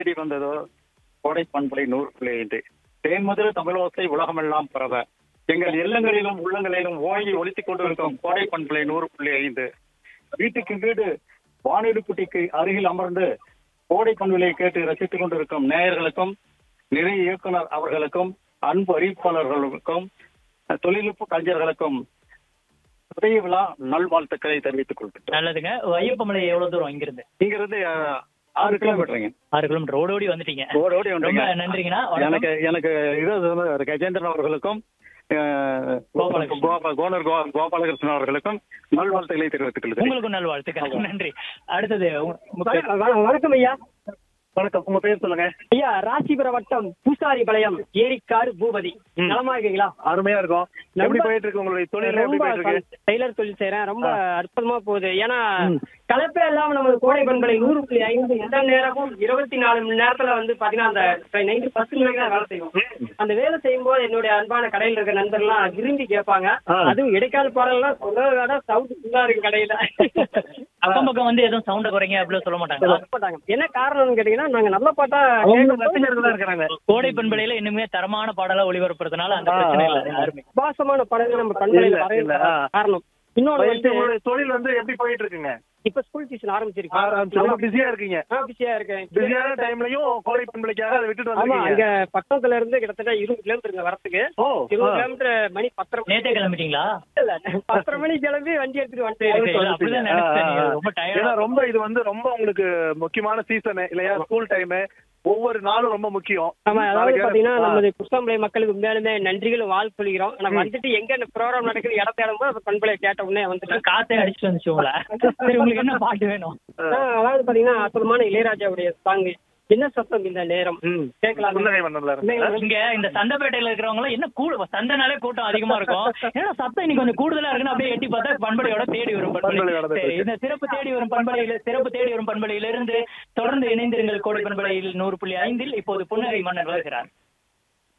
தேடி வந்ததோ கோடை பண்பலை நூறு புள்ளி ஐந்து தேன்முதல் தமிழோசை உலகமெல்லாம் பரவ எங்கள் இல்லங்களிலும் உள்ளங்களிலும் ஓங்கி ஒலித்துக் கொண்டிருக்கும் கோடை பண்பலை நூறு புள்ளி ஐந்து வீட்டுக்கு வீடு வானொலி குட்டிக்கு அருகில் அமர்ந்து கோடை பண்பலை கேட்டு ரசித்துக் கொண்டிருக்கும் நேயர்களுக்கும் நிறை இயக்குனர் அவர்களுக்கும் அன்பு அறிவிப்பாளர்களுக்கும் தொழில்நுட்ப கலைஞர்களுக்கும் உதய விழா நல்வாழ்த்துக்களை தெரிவித்துக் கொள்கிறேன் நல்லதுங்க ஐயப்பமலை எவ்வளவு தூரம் இங்கிருந்து இங்கிருந்து அஹ், ஆறு கிலோமீட்டருங்க ஆறு கிலோமீட்டர் ஓடி ஓடி வந்துட்டீங்க ஓடி ஓடி ரொம்ப வந்துருங்க நன்றிங்கண்ணா வணக்கம். எனக்கு எனக்கு இது வந்து கஜேந்திரன் அவர்களுக்கும் அஹ், கோபாலகிருஷ்ணன். கோபா- கோனர் கோ- கோபாலகிருஷ்ணன் அவர்களுக்கும் நல்வாழ்த்துக்களை தெரிவித்துக் கொள்கிறேன் உங்களுக்கும் நல்வாழ்த்துக்கள் நன்றி அடுத்தது உங்க- உங்க பேர்? வண- வணக்கம் ஐயா வணக்கம் உங்க பேர் சொல்லுங்க ஐயா ராசிபுரம் வட்டம் பூசாரி பாளையம் ஏரிக்காடு பூபதி ம். நலமா இருக்கீங்களா அருமையா இருக்கும் எப்படி போயிட்டு இருக்கு உங்களுடைய தொழில் எப்படி ரொம்ப போயிட்டு இருக்கு டெய்லர் தொழில் செய்யறேன் ரொம்ப அற்புதமா போகுது ஏன்னா கலப்பே இல்லாம நம்ம கோடை பண்பலை நூறு புள்ளி ஐந்து எந்த நேரமும் இருபத்தி நாலு மணி நேரத்துல வந்து பாத்தீங்கன்னா அந்த நைட்டு பத்து மணிக்கு தான் வேலை செய்வோம் அந்த வேலை செய்யும் போது என்னுடைய அன்பான கடையில இருக்க நண்பர்லாம் விரும்பி கேட்பாங்க ஆ. அதுவும் இடைக்கால பாடல்லாம் சொல்ல சவுண்ட் ஃபுல்லா இருக்கு கடையில அக்கம் பக்கம் வந்து எதுவும் சவுண்ட குறைங்க அப்படின்னு சொல்ல மாட்டாங்க மாட்டாங்க. என்ன காரணம்னு கேட்டீங்கன்னா நாங்க நல்ல பாட்டா அவங்க கேட்கும் ரசிகர்கள் தான் இருக்கிறாங்க கோடை பண்பலையில இன்னுமே தரமான பாடலா ஒளிபரப்புறதுனால அந்த பிரச்சனை இல்லை யாருமே பாசமான படங்கள் நம்ம பண்பலையில இல்ல, வரைய இல்ல, ஆ. காரணம் இன்னொன்னு வயசு, வந்து உங்களுடைய தொழில் வந்து எப்படி போயிட்டு இருக்குங்க இப்ப ஸ்கூல் டியூஷன் ரொம்ப ஆரம்பிச்சிருக்கேன் பிஸியா இருக்கீங்க பிஸியா இருக்கேன் பிஸியான டைம்லயும் கோடை பண்பலைக்காக அதை விட்டுட்டு ஆமா வந்திருக்கீங்க அங்க பக்கத்துல இருந்து கிட்டத்தட்ட இருபது கிலோமீட்டர் வரத்துக்கு ஓ இருபது ஆ. கிலோமீட்டர் மணி பத்தரை மணி நேத்தே கிளம்பிட்டீங்களா இல்ல பத்தரை மணி கிளம்பி வண்டி எடுத்துட்டு சரி, வந்துட்டேன் சரி, அப்படிதான் நினைச்சேன் நீங்க ரொம்ப ஏன்னா டயர்டா ரொம்ப இது வந்து ரொம்ப உங்களுக்கு முக்கியமான சீசன் இல்லையா ஸ்கூல் டைம் ஒவ்வொரு நாளும் ரொம்ப முக்கியம் ஆமா அதாவது நாளைக்கு பாத்தீங்கன்னா ஆ. நமது குஷ்டம்பளை மக்களுக்கு உண்மையாலுமே நன்றிகளும் வாழ் சொல்கிறோம் ஆனா வந்துட்டு எங்க இந்த ப்ரோக்ராம் நடக்குது இடம் தேடும் போது பண்பலை கேட்ட உடனே வந்துட்டு காத்தே அடிச்சுட்டு வந்துச்சு உங்களை சரி உங்களுக்கு என்ன பாட்டு வேணும் அதாவது பாத்தீங்கன்னா அற்புதமான இளையராஜாவுடைய சாங் என்ன சத்தம் இந்த நேரம் ம். கேட்கலாம் புன்னகை மன்னன்ல இருந்து. இங்க இந்த சந்தைப்பேட்டையில இருக்கிறவங்க எல்லாம் என்ன கூட சந்தைனாலே கூட்டம் அதிகமா இருக்கும் ஏன்னா சத்தம் இன்னைக்கு கொஞ்சம் கூடுதலா இருக்குன்னு அப்படியே எட்டி பார்த்தா பண்பலையோட தேடி வரும் பண்பலை பண்பலையோட தான் சரி இருக்கு. இந்த சிறப்பு தேடி வரும் பண்பலையில சிறப்பு தேடி வரும் பண்பலையிலிருந்து தொடர்ந்து இணைந்திருங்கள் கோடை பண்பலையில் நூறு புள்ளி ஐந்தில் இப்போது புன்னகை மன்னன் வருகிறார்